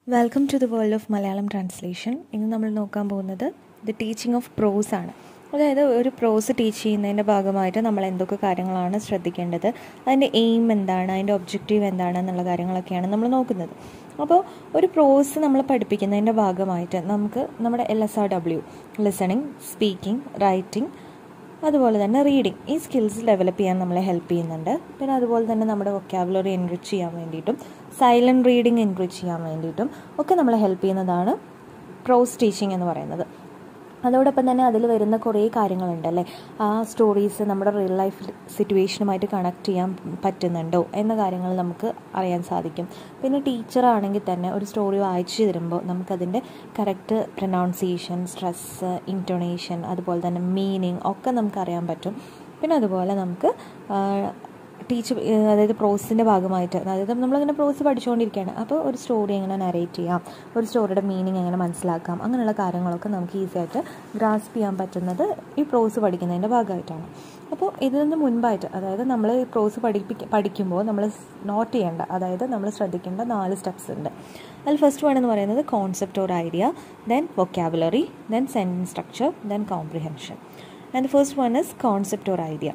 Welcome to the world of Malayalam translation ഇന്ന് നമ്മൾ നോക്കാൻ പോകുന്നത് ദ ടീച്ചിങ് ഓഫ് പ്രോസ് ആണ് അതായത് ഒരു പ്രോസ് ടീച്ച് ചെയ്യുന്നതിൻ്റെ ഭാഗമായിട്ട് നമ്മൾ എന്തൊക്കെ കാര്യങ്ങളാണ് ശ്രദ്ധിക്കേണ്ടത് അതിൻ്റെ എയിം എന്താണ് അതിൻ്റെ ഒബ്ജക്റ്റീവ് എന്താണ് എന്നുള്ള കാര്യങ്ങളൊക്കെയാണ് നമ്മൾ നോക്കുന്നത് അപ്പോൾ ഒരു പ്രോസ് നമ്മൾ പഠിപ്പിക്കുന്നതിൻ്റെ ഭാഗമായിട്ട് നമുക്ക് നമ്മുടെ L S R W listening speaking writing അതുപോലെ തന്നെ റീഡിങ് ഈ സ്കിൽസ് ഡെവലപ്പ് ചെയ്യാൻ നമ്മളെ ഹെൽപ്പ് ചെയ്യുന്നുണ്ട് പിന്നെ അതുപോലെ തന്നെ നമ്മുടെ വൊക്കാബുലറി എൻറിച്ച് ചെയ്യാൻ വേണ്ടിയിട്ടും സൈലൻറ്റ് റീഡിങ് എൻറിച്ച് ചെയ്യാൻ വേണ്ടിയിട്ടും ഒക്കെ നമ്മളെ ഹെൽപ്പ് ചെയ്യുന്നതാണ് പ്രോസ് ടീച്ചിങ് എന്ന് പറയുന്നത് അതോടൊപ്പം തന്നെ അതിൽ വരുന്ന കുറേ കാര്യങ്ങളുണ്ടല്ലേ ആ സ്റ്റോറീസ് നമ്മുടെ റിയൽ ലൈഫ് സിറ്റുവേഷനുമായിട്ട് കണക്ട് ചെയ്യാൻ പറ്റുന്നുണ്ടോ എന്ന കാര്യങ്ങൾ നമുക്ക് അറിയാൻ സാധിക്കും പിന്നെ ടീച്ചറാണെങ്കിൽ തന്നെ ഒരു സ്റ്റോറി വായിച്ചു തരുമ്പോൾ നമുക്കതിൻ്റെ കറക്റ്റ് പ്രൊനൗൺസിയേഷൻ സ്ട്രെസ്സ് ഇൻറ്റൊണേഷൻ അതുപോലെ തന്നെ മീനിങ് ഒക്കെ നമുക്ക് അറിയാൻ പറ്റും പിന്നെ അതുപോലെ നമുക്ക് ടീച്ച് അതായത് പ്രോസിൻ്റെ ഭാഗമായിട്ട് അതായത് നമ്മളിങ്ങനെ പ്രോസ് പഠിച്ചുകൊണ്ടിരിക്കുകയാണ് അപ്പോൾ ഒരു സ്റ്റോറി എങ്ങനെ നരേറ്റ് ചെയ്യാം ഒരു സ്റ്റോറിയുടെ മീനിങ് എങ്ങനെ മനസ്സിലാക്കാം അങ്ങനെയുള്ള കാര്യങ്ങളൊക്കെ നമുക്ക് ഈസി ആയിട്ട് ഗ്രാസ്പ് ചെയ്യാൻ പറ്റുന്നത് ഈ പ്രോസ് പഠിക്കുന്നതിൻ്റെ ഭാഗമായിട്ടാണ് അപ്പോൾ ഇതിന് മുൻപായിട്ട് അതായത് നമ്മൾ ഈ പ്രോസ് പഠിപ്പിക്ക പഠിക്കുമ്പോൾ നമ്മൾ നോട്ട് ചെയ്യേണ്ട അതായത് നമ്മൾ ശ്രദ്ധിക്കേണ്ട നാല് സ്റ്റെപ്സ് ഉണ്ട് അതിൽ ഫസ്റ്റ് വൺ എന്ന് പറയുന്നത് concept or idea then vocabulary then sentence structure then comprehension and first one is concept or idea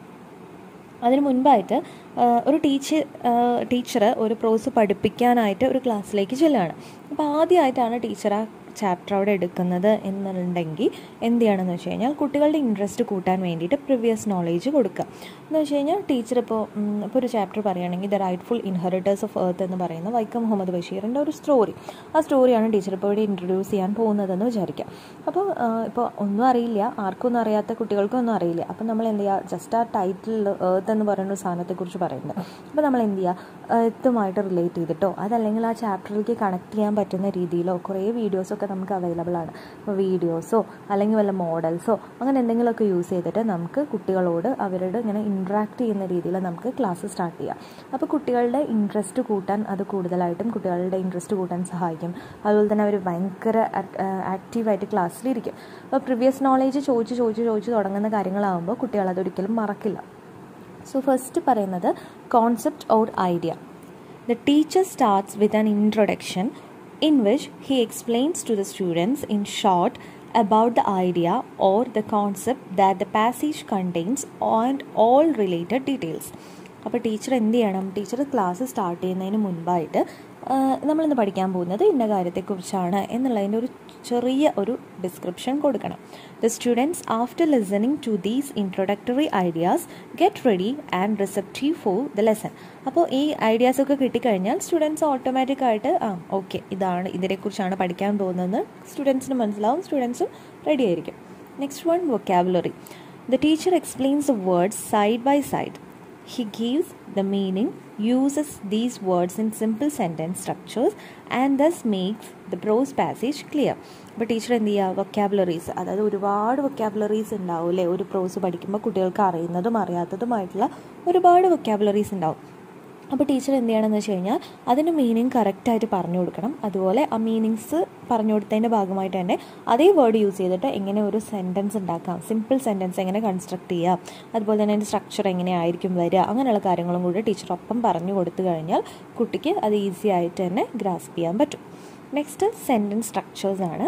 അതിന് മുൻപായിട്ട് ഒരു ടീച്ചർ ടീച്ചർ ഒരു പ്രോസ് പഠിപ്പിക്കാനായിട്ട് ഒരു ക്ലാസ്സിലേക്ക് ചെല്ലുകയാണ് അപ്പോൾ ആദ്യമായിട്ടാണ് ടീച്ചർ ആ ചാപ്റ്റർ അവിടെ എടുക്കുന്നത് എന്നുണ്ടെങ്കിൽ എന്ത് ചെയ്യണമെന്ന് വെച്ച് കഴിഞ്ഞാൽ കുട്ടികളുടെ ഇൻട്രസ്റ്റ് കൂട്ടാൻ വേണ്ടിയിട്ട് പ്രിവിയസ് നോളേജ് കൊടുക്കുക എന്ന് വെച്ച് കഴിഞ്ഞാൽ ടീച്ചർ ഇപ്പോൾ ഇപ്പോൾ ഒരു ചാപ്റ്റർ പറയുകയാണെങ്കിൽ the rightful inheritors of earth എന്ന് പറയുന്ന വൈക്കം മുഹമ്മദ് ബഷീറിൻ്റെ ഒരു സ്റ്റോറി ആ സ്റ്റോറിയാണ് ടീച്ചർ ഇപ്പോൾ ഇവിടെ ഇൻട്രൊഡ്യൂസ് ചെയ്യാൻ പോകുന്നതെന്ന് വിചാരിക്കാം അപ്പോൾ ഇപ്പോൾ ഒന്നും അറിയില്ല ആർക്കൊന്നും അറിയാത്ത കുട്ടികൾക്കൊന്നും അറിയില്ല അപ്പോൾ നമ്മൾ എന്ത് ചെയ്യുക ജസ്റ്റ് ആ ടൈറ്റിൽ എർത്ത് എന്ന് പറയുന്ന ഒരു സാധനത്തെക്കുറിച്ച് പറയുന്നത് അപ്പോൾ നമ്മൾ എന്ത് ചെയ്യുക എർത്തുമായിട്ട് റിലേറ്റ് ചെയ്തിട്ടോ അതല്ലെങ്കിൽ ആ ചാപ്റ്ററിലേക്ക് കണക്ട് ചെയ്യാൻ പറ്റുന്ന രീതിയിലോ കുറേ വീഡിയോസൊക്കെ നമുക്ക് അവൈലബിൾ ആണ് ഇപ്പോൾ വീഡിയോസോ അല്ലെങ്കിൽ വല്ല മോഡൽസോ അങ്ങനെ എന്തെങ്കിലുമൊക്കെ യൂസ് ചെയ്തിട്ട് നമുക്ക് കുട്ടികളോട് അവരോട് ഇങ്ങനെ ഇൻട്രാക്ട് ചെയ്യുന്ന രീതിയിൽ നമുക്ക് ക്ലാസ് സ്റ്റാർട്ട് ചെയ്യാം അപ്പോൾ കുട്ടികളുടെ ഇൻട്രസ്റ്റ് കൂട്ടാൻ അത് കൂടുതലായിട്ടും കുട്ടികളുടെ ഇൻട്രസ്റ്റ് കൂട്ടാൻ സഹായിക്കും അതുപോലെ തന്നെ അവർ ഭയങ്കര ആക്റ്റീവായിട്ട് ക്ലാസ്സിലിരിക്കും അപ്പോൾ പ്രിവിയസ് നോളേജ് ചോദിച്ച് ചോദിച്ച് ചോദിച്ച് തുടങ്ങുന്ന കാര്യങ്ങളാകുമ്പോൾ കുട്ടികൾ അതൊരിക്കലും മറക്കില്ല സോ ഫസ്റ്റ് പറയുന്നത് concept or idea the teacher starts with an introduction in which he explains to the students in short about the idea or the concept that the passage contains and all related details അപ്പോൾ teacher എന്ത് ചെയ്യണം teacher class start ചെയ്യുന്നതിന് മുൻപായിട്ട് നമ്മളിന്ന് പഠിക്കാൻ പോകുന്നത് ഇന്ന കാര്യത്തെക്കുറിച്ചാണ് എന്നുള്ളതിൻ്റെ ഒരു ചെറിയ ഒരു ഡിസ്ക്രിപ്ഷൻ കൊടുക്കണം the students after listening to these introductory ideas get ready and receptive for the lesson അപ്പോൾ ഈ ഐഡിയാസ് ഒക്കെ കിട്ടിക്കഴിഞ്ഞാൽ സ്റ്റുഡൻസ് ഓട്ടോമാറ്റിക്കായിട്ട് ആ ഓക്കെ ഇതാണ് ഇതിനെക്കുറിച്ചാണ് പഠിക്കാൻ പോകുന്നതെന്ന് സ്റ്റുഡൻസിന് മനസ്സിലാവും സ്റ്റുഡൻസും റെഡി ആയിരിക്കും next one vocabulary the teacher explains the words side by side he gives the meaning, uses these words in simple sentence structures, and thus makes the prose passage clear. അപ്പോൾ teacher എന്ത് ചെയ്യുക vocabularies അതായത് ഒരുപാട് vocabularies ഉണ്ടാവും അല്ലേ ഒരു പ്രോസ് പഠിക്കുമ്പോൾ കുട്ടികൾക്ക് അറിയുന്നതും അറിയാത്തതുമായിട്ടുള്ള ഒരുപാട് വൊക്കാബുലറീസ് ഉണ്ടാവും അപ്പോൾ ടീച്ചർ എന്ത് ചെയ്യണമെന്ന് വെച്ച് കഴിഞ്ഞാൽ അതിന് മീനിങ് കറക്റ്റായിട്ട് പറഞ്ഞു കൊടുക്കണം അതുപോലെ ആ മീനിങ്സ് പറഞ്ഞു കൊടുത്തതിൻ്റെ ഭാഗമായിട്ട് തന്നെ അതേ വേർഡ് യൂസ് ചെയ്തിട്ട് എങ്ങനെ ഒരു സെൻറ്റൻസ് ഉണ്ടാക്കാം സിമ്പിൾ സെൻറ്റൻസ് എങ്ങനെ കൺസ്ട്രക്ട് ചെയ്യാം അതുപോലെ തന്നെ അതിൻ്റെ സ്ട്രക്ചർ എങ്ങനെയായിരിക്കും വരിക അങ്ങനെയുള്ള കാര്യങ്ങളും കൂടി ടീച്ചർ ഒപ്പം പറഞ്ഞു കൊടുത്തു കഴിഞ്ഞാൽ കുട്ടിക്ക് അത് ഈസി ആയിട്ട് തന്നെ ഗ്രാസ്പ് ചെയ്യാൻ പറ്റും നെക്സ്റ്റ് സെൻറ്റൻസ് സ്ട്രക്ചേഴ്സ് ആണ്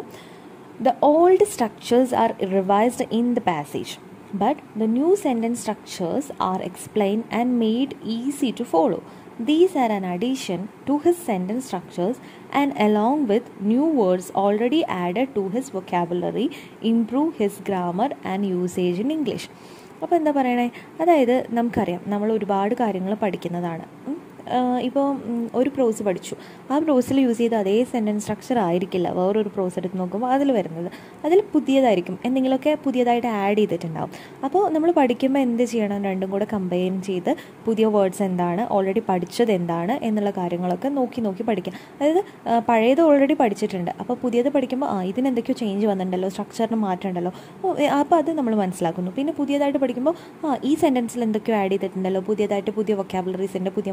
the old structures are revised in the passage but the new sentence structures are explained and made easy to follow. These are an addition to his sentence structures and along with new words already added to his vocabulary improve his grammar and usage in English. അപ്പോൾ എന്താ പറയണേ അതായത് നമുക്കറിയാം നമ്മൾ ഒരുപാട് കാര്യങ്ങൾ പഠിക്കുന്നതാണ് ഇപ്പോൾ ഒരു പ്രോസ് പഠിച്ചു ആ പ്രോസിൽ യൂസ് ചെയ്ത അതേ സെൻറ്റൻസ് സ്ട്രക്ചർ ആയിരിക്കില്ല വേറൊരു പ്രോസ് എടുത്ത് നോക്കുമ്പോൾ അതിൽ വരുന്നത് അതിൽ പുതിയതായിരിക്കും എന്തെങ്കിലുമൊക്കെ പുതിയതായിട്ട് ആഡ് ചെയ്തിട്ടുണ്ടാവും അപ്പോൾ നമ്മൾ പഠിക്കുമ്പോൾ എന്ത് ചെയ്യണം രണ്ടും കൂടെ കമ്പൈൻ ചെയ്ത് പുതിയ വേർഡ്സ് എന്താണ് ഓൾറെഡി പഠിച്ചത് എന്താണ് എന്നുള്ള കാര്യങ്ങളൊക്കെ നോക്കി നോക്കി പഠിക്കാം അതായത് പഴയത് ഓൾറെഡി പഠിച്ചിട്ടുണ്ട് അപ്പോൾ പുതിയത് പഠിക്കുമ്പോൾ ആ ഇതിന് എന്തൊക്കെയോ ചേഞ്ച് വന്നിട്ടുണ്ടല്ലോ സ്ട്രക്ചറിന് മാറ്റം ഉണ്ടല്ലോ അപ്പോൾ അത് നമ്മൾ മനസ്സിലാക്കുന്നു പിന്നെ പുതിയതായിട്ട് പഠിക്കുമ്പോൾ ആ ഈ സെൻറ്റൻസിൽ എന്തൊക്കെയോ ആഡ് ചെയ്തിട്ടുണ്ടല്ലോ പുതിയതായിട്ട് പുതിയ വൊക്കാബുലറീസിൻ്റെ പുതിയ മാറ്റങ്ങളുണ്ട്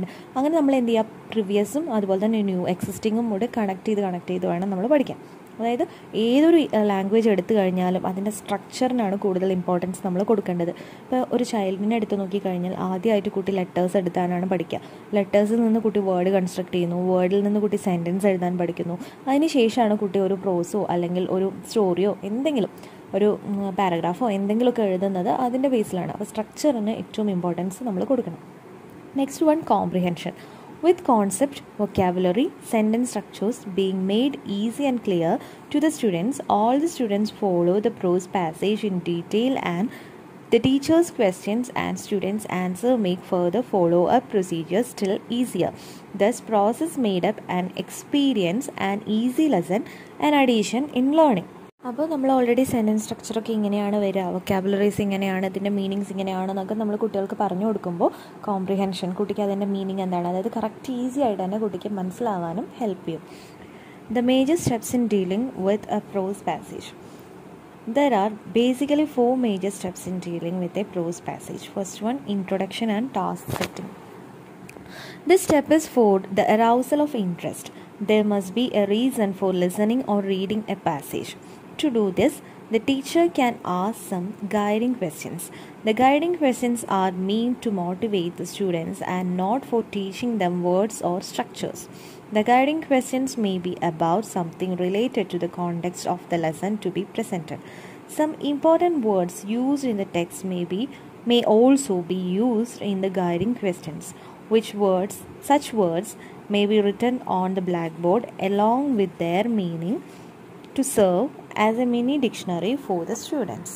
ഉണ്ട് അങ്ങനെ നമ്മൾ എന്ത് ചെയ്യുക പ്രിവിയസും അതുപോലെ തന്നെ ന്യൂ എക്സിസ്റ്റിങ്ങും കൂടെ കണക്ട് ചെയ്ത് കണക്ട് ചെയ്ത് വേണം നമ്മൾ പഠിക്കാൻ അതായത് ഏതൊരു ലാംഗ്വേജ് എടുത്തു കഴിഞ്ഞാലും അതിൻ്റെ സ്ട്രക്ചറിനാണ് കൂടുതൽ ഇമ്പോർട്ടൻസ് നമ്മൾ കൊടുക്കേണ്ടത് ഇപ്പോൾ ഒരു ചൈൽഡിനെ എടുത്ത് നോക്കിക്കഴിഞ്ഞാൽ ആദ്യമായിട്ട് കുട്ടി ലെറ്റേഴ്സ് എടുത്താനാണ് പഠിക്കുക ലെറ്റേഴ്സിൽ നിന്ന് കുട്ടി വേർഡ് കൺസ്ട്രക്ട് ചെയ്യുന്നു വേർഡിൽ നിന്ന് കുട്ടി സെൻറ്റൻസ് എഴുതാൻ പഠിക്കുന്നു അതിന് ശേഷമാണ് കുട്ടി ഒരു പ്രോസോ അല്ലെങ്കിൽ ഒരു സ്റ്റോറിയോ എന്തെങ്കിലും ഒരു പാരഗ്രാഫോ എന്തെങ്കിലുമൊക്കെ എഴുതുന്നത് അതിൻ്റെ ബേസിലാണ് അപ്പോൾ സ്ട്രക്ചറിന് ഏറ്റവും ഇമ്പോർട്ടൻസ് നമ്മൾ കൊടുക്കണം next one comprehension with concept, vocabulary, sentence structures being made easy and clear to the students, all the students follow the prose passage in detail and the teacher's questions and students' answer make further follow-up procedures still easier. Thus, process made up an experience an easy lesson and addition in learning. അപ്പോൾ നമ്മൾ already sentence സ്ട്രക്ചറൊക്കെ ഇങ്ങനെയാണ് വരിക vocabularies ഇങ്ങനെയാണ് ഇതിൻ്റെ meanings ഇങ്ങനെയാണെന്നൊക്കെ നമ്മൾ കുട്ടികൾക്ക് പറഞ്ഞു കൊടുക്കുമ്പോൾ കോംപ്രിഹെൻഷൻ കുട്ടിക്ക് അതിൻ്റെ മീനിങ് എന്താണ് അതായത് കറക്റ്റ് ഈസി ആയിട്ട് തന്നെ കുട്ടിക്ക് മനസ്സിലാവാനും ഹെൽപ്പ് ചെയ്യും the major steps in dealing with a prose passage There are basically four major steps in dealing with a prose passage. First one, introduction and task setting. This step is for the arousal of interest. There must be a reason for listening or reading a passage. To do this, the teacher can ask some guiding questions. The guiding questions are meant to motivate the students and not for teaching them words or structures. The guiding questions may be about something related to the context of the lesson to be presented. Some important words used in the text may be may also be used in the guiding questions. Which words such words may be written on the blackboard along with their meaning to serve as a mini dictionary for the students.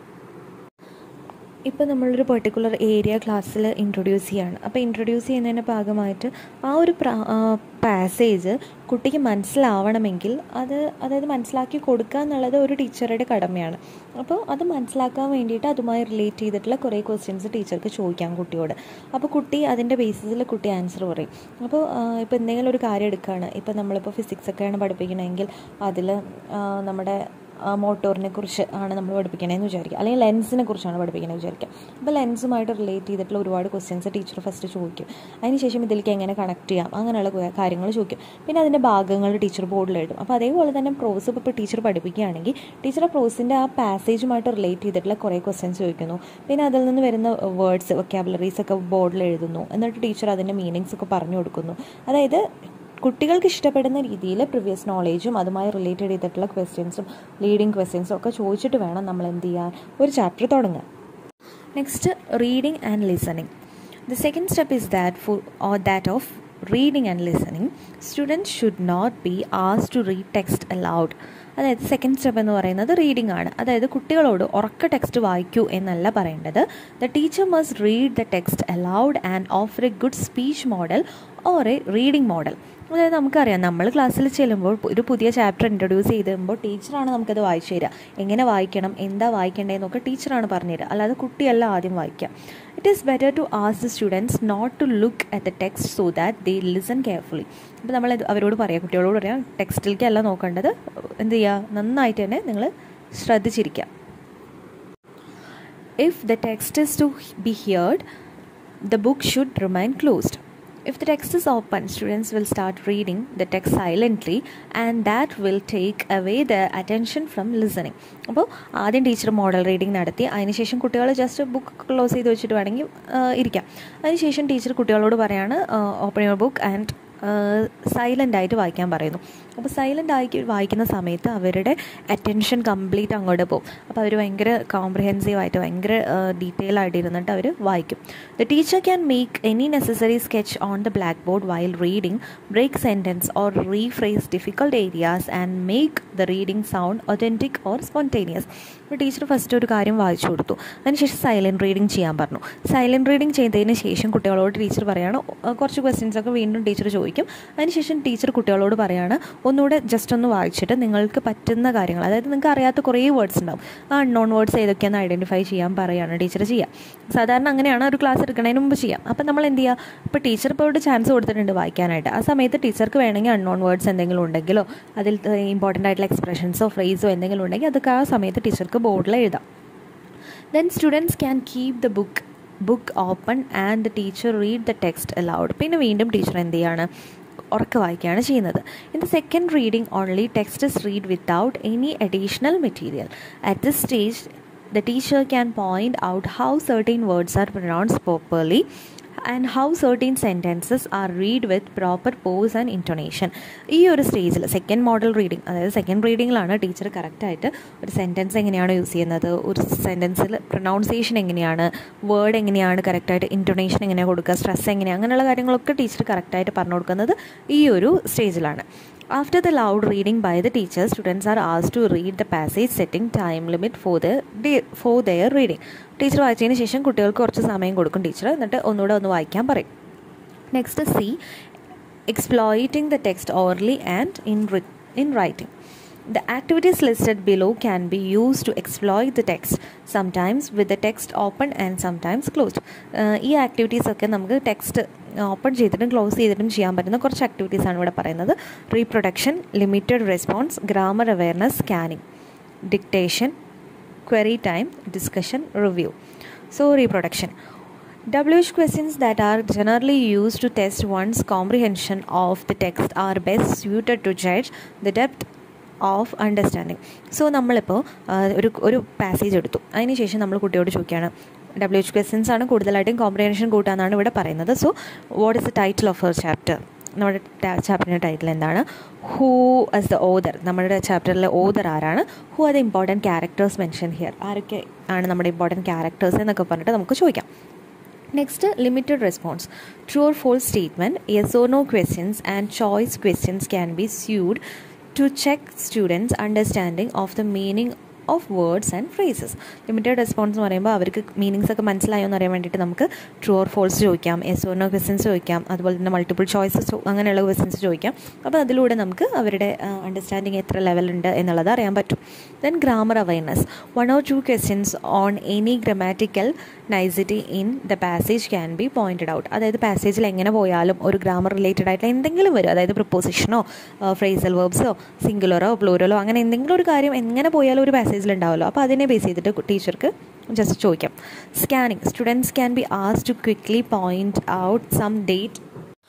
ഇപ്പോൾ നമ്മളൊരു particular area ക്ലാസ്സിൽ introduce ചെയ്യാണ് അപ്പോൾ introduce ചെയ്യുന്നതിൻ്റെ ഭാഗമായിട്ട് ആ ഒരു passage കുട്ടിക്ക് മനസ്സിലാവണമെങ്കിൽ അത് അതായത് മനസ്സിലാക്കി കൊടുക്കുക എന്നുള്ളത് ഒരു ടീച്ചറുടെ കടമയാണ് അപ്പോൾ അത് മനസ്സിലാക്കാൻ വേണ്ടിയിട്ട് അതുമായി റിലേറ്റ് ചെയ്തിട്ടുള്ള കുറേ ക്വസ്റ്റ്യൻസ് ടീച്ചർക്ക് ചോദിക്കാം കുട്ടിയോട് അപ്പോൾ കുട്ടി അതിൻ്റെ ബേസിസിൽ കുട്ടി ആൻസർ പറയും അപ്പോൾ ഇപ്പോൾ എന്തെങ്കിലും ഒരു കാര്യം എടുക്കുകയാണ് ഇപ്പോൾ നമ്മളിപ്പോൾ ഫിസിക്സ് ഒക്കെയാണ് പഠിപ്പിക്കണമെങ്കിൽ അതിൽ നമ്മുടെ മോട്ടോറിനെ കുറിച്ച് ആണ് നമ്മൾ പഠിപ്പിക്കണമെന്ന് വിചാരിക്കുക അല്ലെങ്കിൽ ലെൻസിനെ കുറിച്ചാണ് പഠിപ്പിക്കണമെന്ന് വിചാരിക്കുക അപ്പോൾ ലെൻസുമായിട്ട് റിലേറ്റ് ചെയ്തിട്ടുള്ള ഒരുപാട് ക്വസ്റ്റ്യൻസ് ടീച്ചർ ഫസ്റ്റ് ചോദിക്കും അതിനുശേഷം ഇതിലേക്ക് എങ്ങനെ കണക്ട് ചെയ്യാം അങ്ങനെയുള്ള കാര്യങ്ങൾ ചോദിക്കും പിന്നെ അതിൻ്റെ ഭാഗങ്ങൾ ടീച്ചർ ബോർഡിൽ എഴുതും അപ്പോൾ അതേപോലെ തന്നെ പ്രോസ് ഇപ്പോൾ ടീച്ചർ പഠിപ്പിക്കുകയാണെങ്കിൽ ടീച്ചർ പ്രോസിൻ്റെ ആ പാസേജുമായിട്ട് റിലേറ്റ് ചെയ്തിട്ടുള്ള കുറേ ക്വസ്റ്റ്യൻസ് ചോദിക്കുന്നു പിന്നെ അതിൽ നിന്ന് വരുന്ന വേർഡ്സ് വൊക്കാബുലറീസ് ഒക്കെ ബോർഡിൽ എഴുതുന്നു എന്നിട്ട് ടീച്ചർ അതിൻ്റെ മീനിങ്സ് ഒക്കെ പറഞ്ഞു കൊടുക്കുന്നു അതായത് കുട്ടികൾക്ക് ഇഷ്ടപ്പെടുന്ന രീതിയിൽ പ്രിവിയസ് നോളേജും അതുമായി റിലേറ്റഡ് ചെയ്തിട്ടുള്ള ക്വസ്റ്റ്യൻസും ലീഡിങ് ക്വസ്റ്റ്യൻസും ഒക്കെ ചോദിച്ചിട്ട് വേണം നമ്മൾ എന്ത് ചെയ്യാൻ ഒരു ചാപ്റ്റർ തുടങ്ങാൻ next reading and listening the second step is that for or that of reading and listening students should not be ആസ് ടു റീഡ് ടെക്സ്റ്റ് അലൗഡ് അതായത് സെക്കൻഡ് സ്റ്റെപ്പ് എന്ന് പറയുന്നത് റീഡിംഗ് ആണ് അതായത് കുട്ടികളോട് ഉറക്ക ടെക്സ്റ്റ് വായിക്കൂ എന്നല്ല പറയേണ്ടത് the teacher must read the text aloud and offer a good speech model or a reading model അതായത് നമുക്കറിയാം നമ്മൾ ക്ലാസ്സിൽ ചെല്ലുമ്പോൾ ഒരു പുതിയ ചാപ്റ്റർ ഇൻട്രൊഡ്യൂസ് ചെയ്ത് തരുമ്പോൾ ടീച്ചറാണ് നമുക്കത് വായിച്ചു തരിക എങ്ങനെ വായിക്കണം എന്താ വായിക്കേണ്ടതെന്നൊക്കെ ടീച്ചറാണ് പറഞ്ഞു തരിക അല്ലാതെ കുട്ടിയല്ല ആദ്യം വായിക്കുക it is better to ask the students not to look at the text so that they listen carefully അപ്പോൾ നമ്മൾ അവരോട് പറയാം കുട്ടികളോട് പറയാം ടെക്സ്റ്റിലേക്കല്ല നോക്കേണ്ടത് എന്ത് ചെയ്യുക നന്നായിട്ട് തന്നെ നിങ്ങൾ ശ്രദ്ധിച്ചിരിക്കുക if the text is to be heard the book should remain closed If the text is open, students will start reading the text silently and that will take away their attention from listening. അപ്പോൾ ആദ്യം teacher model reading നടത്തി അതിനുശേഷം കുട്ടികൾ just book close ചെയ്ത് വെച്ചിട്ട് വേണമെങ്കിൽ ഇരിക്കാം അതിനുശേഷം ടീച്ചർ കുട്ടികളോട് പറയാണ് open your book and silent ആയിട്ട് വായിക്കാൻ പറയുന്നു അപ്പോൾ സൈലൻ്റ് ആയി വായിക്കുന്ന സമയത്ത് അവരുടെ അറ്റൻഷൻ കംപ്ലീറ്റ് അങ്ങോട്ട് പോകും അപ്പോൾ അവർ ഭയങ്കര കോംപ്രിഹെൻസീവ് ആയിട്ട് ഭയങ്കര ഡീറ്റെയിൽ ആയിട്ട് ഇരുന്നിട്ട് അവർ വായിക്കും the teacher can make any necessary sketch on the black board while reading break sentence or rephrase difficult areas and make the reading sound authentic or spontaneous അപ്പോൾ ടീച്ചർ ഫസ്റ്റ് ഒരു കാര്യം വായിച്ചു കൊടുത്തു അതിനുശേഷം സൈലൻറ്റ് റീഡിംഗ് ചെയ്യാൻ പറഞ്ഞു silent reading ചെയ്തതിന് ശേഷം കുട്ടികളോട് ടീച്ചർ പറയാണ് കുറച്ച് ക്വസ്റ്റ്യൻസ് ഒക്കെ വീണ്ടും ടീച്ചർ ചോദിക്കും അതിനുശേഷം ടീച്ചർ കുട്ടികളോട് പറയാണ് ഒന്നുകൂടെ ജസ്റ്റ് ഒന്ന് വായിച്ചിട്ട് നിങ്ങൾക്ക് പറ്റുന്ന കാര്യങ്ങൾ അതായത് നിങ്ങൾക്ക് അറിയാത്ത കുറേ വേർഡ്സ് ഉണ്ടാവും ആ അൺനോൺ വേർഡ്സ് ഏതൊക്കെയാണെന്ന് ഐഡൻറ്റിഫൈ ചെയ്യാൻ പറയുകയാണ് ടീച്ചർ ചെയ്യുക സാധാരണ അങ്ങനെയാണ് ഒരു ക്ലാസ് എടുക്കുന്നതിന് മുമ്പ് ചെയ്യാം അപ്പം നമ്മൾ എന്ത് ചെയ്യുക ഇപ്പോൾ ടീച്ചർ ഇപ്പോൾ ഇവിടെ ചാൻസ് കൊടുത്തിട്ടുണ്ട് വായിക്കാനായിട്ട് ആ സമയത്ത് ടീച്ചർക്ക് വേണമെങ്കിൽ അൺനോൺ വേർഡ്സ് എന്തെങ്കിലും ഉണ്ടെങ്കിലോ അതിൽ ഇമ്പോർട്ടൻ്റ് ആയിട്ടുള്ള എക്സ്പ്രഷൻസോ ഫ്രേസോ എന്തെങ്കിലും ഉണ്ടെങ്കിൽ അതൊക്കെ ആ സമയത്ത് ടീച്ചർക്ക് ബോർഡിൽ എഴുതാം then students can keep the book book open and the teacher read the text aloud പിന്നെ വീണ്ടും ടീച്ചർ എന്ത് ചെയ്യാണ് ഉറക്കെ വായിക്കുകയാണ് ചെയ്യുന്നത് in the second reading only text is read without any additional material at this stage the teacher can point out how certain words are pronounced properly and how certain sentences are read with proper pose and intonation ഈ ഒരു സ്റ്റേജിൽ second model reading അതായത് second റീഡിങ്ങിലാണ് teacher കറക്റ്റായിട്ട് ഒരു sentence എങ്ങനെയാണ് use ചെയ്യുന്നത് ഒരു സെൻറ്റൻസിൽ പ്രൊനൗൺസിയേഷൻ എങ്ങനെയാണ് വേർഡ് എങ്ങനെയാണ് കറക്റ്റായിട്ട് ഇൻറ്റൊണേഷൻ എങ്ങനെയാണ് കൊടുക്കുക സ്ട്രെസ് എങ്ങനെയാണ് അങ്ങനെയുള്ള കാര്യങ്ങളൊക്കെ ടീച്ചർ കറക്റ്റായിട്ട് പറഞ്ഞു കൊടുക്കുന്നത് ഈ ഒരു സ്റ്റേജിലാണ് After the loud reading by the teacher, students are asked to read the passage setting time limit for their, for their reading. Teacher വായിച്ചതിന് ശേഷം കുട്ടികൾക്ക് കുറച്ച് സമയം കൊടുക്കും ടീച്ചർ എന്നിട്ട് ഒന്നുകൂടെ ഒന്ന് വായിക്കാൻ പറയും next C exploiting the text orally and in in writing The activities listed below can be used to exploit the text, sometimes with the text open and sometimes closed. ഈ ആക്ടിവിറ്റീസ് ഒക്കെ നമുക്ക് text open ചെയ്തിട്ടും close ചെയ്തിട്ടും ചെയ്യാൻ പറ്റുന്ന കുറച്ച് activities ആണ് ഇവിടെ പറയുന്നത് reproduction limited response grammar awareness scanning dictation query time discussion review so reproduction WH questions that are generally used to test one's comprehension of the text are best suited to judge the depth of understanding so നമ്മളിപ്പോൾ ഒരു ഒരു passage എടുത്തു അതിനുശേഷം നമ്മൾ കുട്ടിയോട് ചോദിക്കുകയാണ് W H questions ആണ് കൂടുതലായിട്ടും കോംപ്രിഹെൻഷൻ കൂട്ടാന്നാണ് ഇവിടെ പറയുന്നത് so what is the title of uh chapter നമ്മുടെ ചാപ്റ്ററിൻ്റെ ടൈറ്റിൽ എന്താണ് ഹൂ ആസ് ദ ഓദർ നമ്മുടെ ചാപ്റ്ററിലെ ഓദർ ആരാണ് who are the important characters mention here ആരൊക്കെ ആണ് നമ്മുടെ ഇമ്പോർട്ടൻറ്റ് ക്യാരക്ടേഴ്സ് എന്നൊക്കെ പറഞ്ഞിട്ട് നമുക്ക് ചോദിക്കാം next limited response true or false statement yes or no questions and choice questions can be used to check students' understanding of the meaning of words and phrases limited response എന്ന് പറയുമ്പോൾ അവർക്ക് meanings ഒക്കെ മനസ്സിലായോ എന്ന് അറിയാൻ വേണ്ടിയിട്ട് നമുക്ക് true or false ചോദിക്കാം എസ് ഓർ നോ ക്വസ്റ്റ്യൻസ് ചോദിക്കാം അതുപോലെ തന്നെ മൾട്ടിപ്പിൾ ചോയ്സസ് അങ്ങനെയുള്ള ക്വസ്റ്റ്യൻസ് ചോദിക്കാം അപ്പോൾ അതിലൂടെ നമുക്ക് അവരുടെ അണ്ടർസ്റ്റാൻഡിങ് എത്ര ലെവലുണ്ട് എന്നുള്ളത് അറിയാൻ പറ്റും then grammar awareness one or two questions on any grammatical nicety in the passage can be pointed out അതായത് പാസേജിൽ എങ്ങനെ പോയാലും ഒരു ഗ്രാമർ റിലേറ്റഡ് ആയിട്ടുള്ള എന്തെങ്കിലും വരും അതായത് പ്രപ്പോസിഷനോ ഫ്രേസൽ വേർബ്സോ സിംഗുലറോ പ്ലൂറലോ അങ്ങനെ എന്തെങ്കിലും ഒരു കാര്യം എങ്ങനെ പോയാലും ഒരു പാസേജിൽ ഉണ്ടാവുമല്ലോ അപ്പോൾ അതിനെ ബേസ് ചെയ്തിട്ട് ടീച്ചർക്ക് ജസ്റ്റ് ചോദിക്കാം സ്കാനിങ് സ്റ്റുഡൻസ് ക്യാൻ ബി ആസ് to quickly point out some date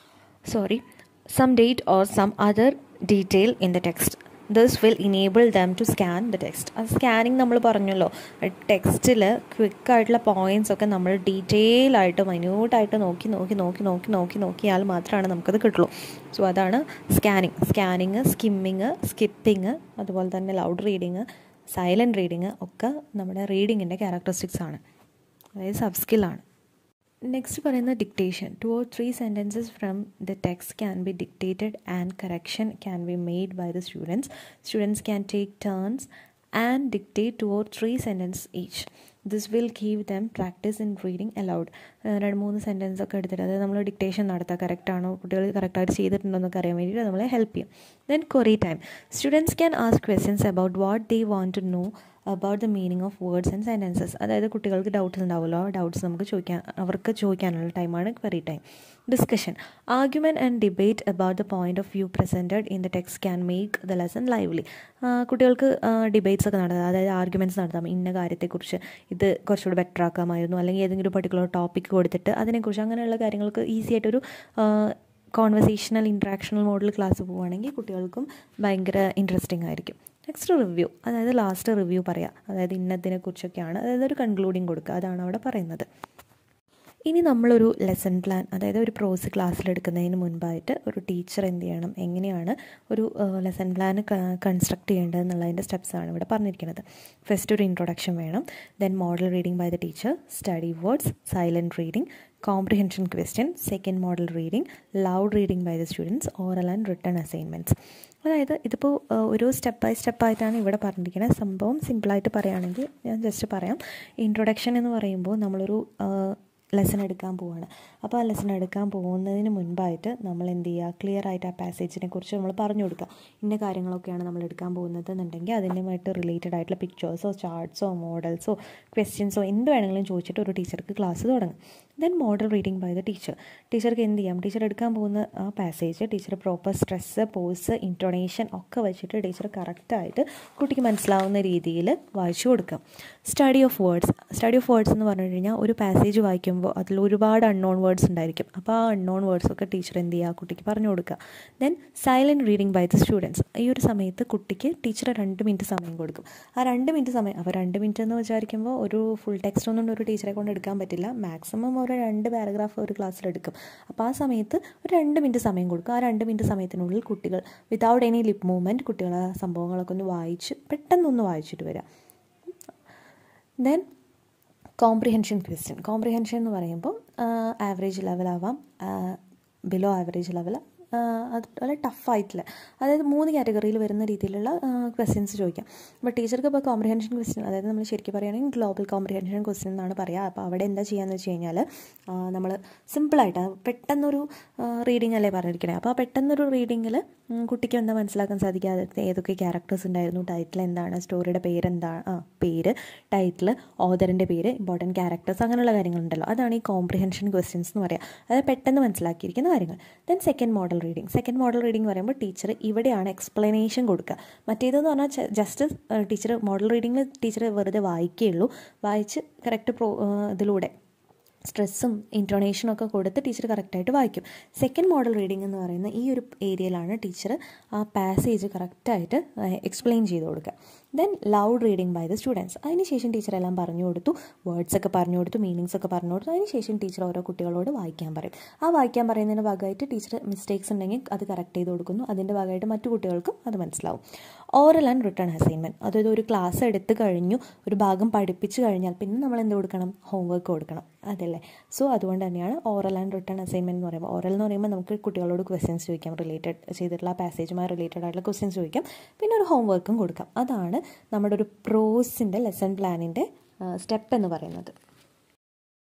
sorry some date or some other detail in the text this will enable them to scan the text ആ സ്കാനിങ് നമ്മൾ പറഞ്ഞല്ലോ ടെക്സ്റ്റിൽ ക്വിക്കായിട്ടുള്ള points ഒക്കെ നമ്മൾ detail ആയിട്ട് മൈന്യൂട്ടായിട്ട് നോക്കി നോക്കി നോക്കി നോക്കി നോക്കി നോക്കിയാൽ മാത്രമാണ് നമുക്കത് കിട്ടുള്ളൂ സോ അതാണ് സ്കാനിങ് സ്കാനിങ് സ്കിമ്മിങ് സ്കിപ്പിങ് അതുപോലെ തന്നെ ലൗഡ് റീഡിങ് സൈലൻറ്റ് റീഡിങ് ഒക്കെ നമ്മുടെ റീഡിങ്ങിൻ്റെ ക്യാരക്ടറിസ്റ്റിക്സ് ആണ് അതായത് സബ് സ്കില്ലാണ് നെക്സ്റ്റ് പറയുന്നത് dictation two or three sentences from the text can be dictated and correction can be made by the students students can take turns and dictate two or three sentence each this will give them practice in reading aloud രണ്ട് മൂന്ന് sentence ഒക്കെ എടുത്തിട്ട് അതായത് നമ്മൾ dictation നടത്തുക കറക്റ്റാണോ കുട്ടികൾ കറക്റ്റായിട്ട് ചെയ്തിട്ടുണ്ടോ എന്നൊക്കെ അറിയാൻ വേണ്ടിയിട്ട് നമ്മളെ ഹെൽപ്പ് ചെയ്യും then query time students can ask questions about what they want to know about the meaning of words and sentences അതായത് കുട്ടികൾക്ക് ഡൗട്ട്സ് ഉണ്ടാവുമല്ലോ ആ ഡൗട്ട്സ് നമുക്ക് ചോദിക്കാൻ അവർക്ക് ചോദിക്കാനുള്ള ടൈമാണ് query time discussion argument and debate about the point of view presented in the text can make the lesson lively കുട്ടികൾക്ക് ഡിബേറ്റ്സ് ഒക്കെ നടത്താം അതായത് ആർഗ്യുമെൻറ്റ്സ് നടത്താം ഇന്ന കാര്യത്തെക്കുറിച്ച് ഇത് കുറച്ചുകൂടി ബെറ്റർ ആക്കാമായിരുന്നു അല്ലെങ്കിൽ ഏതെങ്കിലും പർട്ടിക്കുലർ ടോപ്പിക് കൊടുത്തിട്ട് അതിനെക്കുറിച്ച് അങ്ങനെയുള്ള കാര്യങ്ങൾക്ക് ഈസി ആയിട്ടൊരു കോൺവെർസേഷണൽ ഇൻട്രാക്ഷണൽ മോഡൽ ക്ലാസ് പോവുകയാണെങ്കിൽ കുട്ടികൾക്കും ഭയങ്കര ഇൻട്രസ്റ്റിംഗ് ആയിരിക്കും നെക്സ്റ്റ് റിവ്യൂ അതായത് ലാസ്റ്റ് റിവ്യൂ പറയാം അതായത് ഇന്നതിനെക്കുറിച്ചൊക്കെയാണ് അതായത് ഒരു കൺക്ലൂഡിങ് കൊടുക്കുക അതാണ് അവിടെ പറയുന്നത് ഇനി നമ്മളൊരു ലെസൺ പ്ലാൻ അതായത് ഒരു പ്രോസ് ക്ലാസ്സിലെടുക്കുന്നതിന് മുൻപായിട്ട് ഒരു ടീച്ചർ എന്ത് ചെയ്യണം എങ്ങനെയാണ് ഒരു ലെസൺ പ്ലാൻ കൺസ്ട്രക്ട് ചെയ്യേണ്ടത് എന്നുള്ളതിൻ്റെ സ്റ്റെപ്സാണ് ഇവിടെ പറഞ്ഞിരിക്കുന്നത് ഫസ്റ്റ് ഒരു ഇൻട്രൊഡക്ഷൻ വേണം then model reading by the teacher study words silent reading comprehension question second model reading loud reading by the students oral and written assignments അതായത് ഇതിപ്പോൾ ഒരു സ്റ്റെപ്പ് ബൈ സ്റ്റെപ്പ് ആയിട്ടാണ് ഇവിടെ പറഞ്ഞിരിക്കുന്നത് സംഭവം സിമ്പിളായിട്ട് പറയുകയാണെങ്കിൽ ഞാൻ ജസ്റ്റ് പറയാം ഇൻട്രൊഡക്ഷൻ എന്ന് പറയുമ്പോൾ നമ്മളൊരു ലെസൺ എടുക്കാൻ പോവാണ് അപ്പോൾ ആ ലെസൺ എടുക്കാൻ പോകുന്നതിന് മുൻപായിട്ട് നമ്മൾ എന്ത് ചെയ്യുക ക്ലിയർ ആയിട്ട് ആ പാസേജിനെ കുറിച്ച് നമ്മൾ പറഞ്ഞു കൊടുക്കുക ഇന്ന കാര്യങ്ങളൊക്കെയാണ് നമ്മൾ എടുക്കാൻ പോകുന്നത് എന്നുണ്ടെങ്കിൽ അതിനുമായിട്ട് റിലേറ്റഡ് ആയിട്ടുള്ള പിക്ചേഴ്സോ ചാർട്ട്സോ മോഡൽസോ ക്വസ്റ്റ്യൻസോ എന്ത് വേണമെങ്കിലും ചോദിച്ചിട്ട് ഒരു ടീച്ചർക്ക് ക്ലാസ് തുടങ്ങും then model reading by the teacher ടീച്ചർക്ക് എന്ത് ചെയ്യാം ടീച്ചർ എടുക്കാൻ പോകുന്ന ആ passage teacher proper stress pause intonation ഒക്കെ വെച്ചിട്ട് ടീച്ചർ കറക്റ്റായിട്ട് കുട്ടിക്ക് മനസ്സിലാവുന്ന രീതിയിൽ വായിച്ചു കൊടുക്കാം study of words study of words എന്ന് പറഞ്ഞു കഴിഞ്ഞാൽ ഒരു പാസേജ് വായിക്കുമ്പോൾ അതിൽ ഒരുപാട് അൺനോൺ വേർഡ്സ് ഉണ്ടായിരിക്കും അപ്പോൾ ആ അൺനോൺ വേർഡ്സ് ഒക്കെ ടീച്ചർ എന്ത് ചെയ്യുക കുട്ടിക്ക് പറഞ്ഞു കൊടുക്കുക then silent reading by the students ഈ ഒരു സമയത്ത് കുട്ടിക്ക് ടീച്ചർ രണ്ട് മിനിറ്റ് സമയം കൊടുക്കും ആ രണ്ട് മിനിറ്റ് സമയം അപ്പോൾ രണ്ട് മിനിറ്റ് എന്ന് വിചാരിക്കുമ്പോൾ ഒരു ഫുൾ ടെക്സ്റ്റ് ഒന്നും ഒരു ടീച്ചറെ കൊണ്ട് എടുക്കാൻ പറ്റില്ല മാക്സിമം ഒരു രണ്ട് പാരഗ്രാഫ് ഒരു ക്ലാസ്സിൽ എടുക്കും അപ്പോൾ ആ സമയത്ത് ഒരു രണ്ട് മിനിറ്റ് സമയം കൊടുക്കും ആ രണ്ട് മിനിറ്റ് സമയത്തിനുള്ളിൽ കുട്ടികൾ വിതൗട്ട് എനി ലിപ് മൂവ്മെൻറ്റ് കുട്ടികൾ ആ സംഭവങ്ങളൊക്കെ ഒന്ന് വായിച്ച് പെട്ടെന്നൊന്ന് വായിച്ചിട്ട് വരാം ദെൻ കോംപ്രിഹെൻഷൻ ക്വസ്റ്റ്യൻ കോംപ്രിഹെൻഷൻ എന്ന് പറയുമ്പോൾ ആവറേജ് ലെവലാവാം ബിലോ ആവറേജ് ലെവൽ അതുപോലെ ടഫായിട്ടുള്ള അതായത് മൂന്ന് കാറ്റഗറിയിൽ വരുന്ന രീതിയിലുള്ള ക്വസ്റ്റ്യൻസ് ചോദിക്കാം അപ്പോൾ ടീച്ചർക്ക് ഇപ്പോൾ കോംപ്രിഹെൻഷൻ ക്വസ്റ്റ്യൻ അതായത് നമ്മൾ ശരിക്കും പറയുകയാണെങ്കിൽ ഗ്ലോബൽ കോംപ്രിഹെൻഷൻ ക്വസ്റ്റ്യൻ എന്നാണ് പറയുക അപ്പോൾ അവിടെ എന്താ ചെയ്യാന്ന് വെച്ച് കഴിഞ്ഞാൽ നമ്മൾ സിമ്പിളായിട്ട് പെട്ടെന്നൊരു റീഡിംഗ് അല്ലേ പറഞ്ഞിരിക്കണേ അപ്പോൾ ആ പെട്ടെന്നൊരു റീഡിങ്ങിൽ കുട്ടിക്ക് എന്താ മനസ്സിലാക്കാൻ സാധിക്കുക അത് ഏതൊക്കെ ക്യാരക്ടേഴ്സ് ഉണ്ടായിരുന്നു ടൈറ്റിൽ എന്താണ് സ്റ്റോറിയുടെ പേരെന്താണ് ആ പേര് ടൈറ്റിൽ ഓദറിൻ്റെ പേര് ഇമ്പോർട്ടൻറ്റ് ക്യാരക്ടേഴ്സ് അങ്ങനെയുള്ള കാര്യങ്ങളുണ്ടല്ലോ അതാണ് ഈ കോംപ്രിഹെൻഷൻ ക്വസ്റ്റ്യൻസ് എന്ന് പറയുക അതായത് പെട്ടെന്ന് മനസ്സിലാക്കിയിരിക്കുന്ന കാര്യങ്ങൾ then second model reading second model reading പറയുമ്പോൾ ടീച്ചർ ഇവിടെയാണ് എക്സ്പ്ലനേഷൻ കൊടുക്കുക മറ്റേതെന്ന് പറഞ്ഞാൽ ജസ്റ്റ് ടീച്ചർ മോഡൽ റീഡിങ്ങിൽ ടീച്ചർ വെറുതെ വായിക്കുകയുള്ളൂ വായിച്ച് കറക്റ്റ് പ്രോ ഇതിലൂടെ സ്ട്രെസ്സും ഇൻറ്റോണേഷനും ഒക്കെ കൊടുത്ത് ടീച്ചർ കറക്റ്റായിട്ട് വായിക്കും സെക്കൻഡ് മോഡൽ റീഡിംഗ് എന്ന് പറയുന്ന ഈ ഒരു ഏരിയയിലാണ് ടീച്ചർ ആ പാസേജ് കറക്റ്റായിട്ട് എക്സ്പ്ലെയിൻ ചെയ്ത് കൊടുക്കുക then loud reading by the students അതിനുശേഷം ടീച്ചർ എല്ലാം പറഞ്ഞു കൊടുത്തു വേർഡ്സ് ഒക്കെ പറഞ്ഞു കൊടുത്തു മീനിങ്സ് ഒക്കെ പറഞ്ഞു കൊടുത്തു അതിനുശേഷം ടീച്ചർ ഓരോ കുട്ടികളോട് വായിക്കാൻ പറയും ആ വായിക്കാൻ പറയുന്നതിൻ്റെ ഭാഗമായിട്ട് ടീച്ചർ മിസ്റ്റേക്സ് ഉണ്ടെങ്കിൽ അത് കറക്റ്റ് ചെയ്ത് കൊടുക്കുന്നു അതിൻ്റെ ഭാഗമായിട്ട് മറ്റു കുട്ടികൾക്കും അത് മനസ്സിലാവും ഓറൽ ആൻഡ് റിട്ടേൺ അസൈൻമെൻറ്റ് അതായത് ഒരു ക്ലാസ് എടുത്ത് കഴിഞ്ഞു ഒരു ഭാഗം പഠിപ്പിച്ച് കഴിഞ്ഞാൽ പിന്നെ നമ്മൾ എന്ത് കൊടുക്കണം ഹോംവർക്ക് കൊടുക്കണം അതല്ലേ സോ അതുകൊണ്ട് തന്നെയാണ് ഓറൽ ആൻഡ് റിട്ടേൺ അസൈൻമെൻറ്റ് എന്ന് പറയുമ്പോൾ ഓറൽ എന്ന് പറയുമ്പോൾ നമുക്ക് കുട്ടികളോട് ക്വസ്റ്റ്യൻസ് ചോദിക്കാം റിലേറ്റഡ് ചെയ്തിട്ടുള്ള പാസേജുമായി റിലേറ്റഡ് ആയിട്ടുള്ള ക്വസ്റ്റ്യൻസ് ചോദിക്കാം പിന്നെ ഒരു ഹോംവർക്കും കൊടുക്കാം അതാണ് നമ്മുടെ ഒരു പ്രോസിൻ്റെ ലെസൺ പ്ലാനിൻ്റെ സ്റ്റെപ്പ് എന്ന് പറയുന്നത്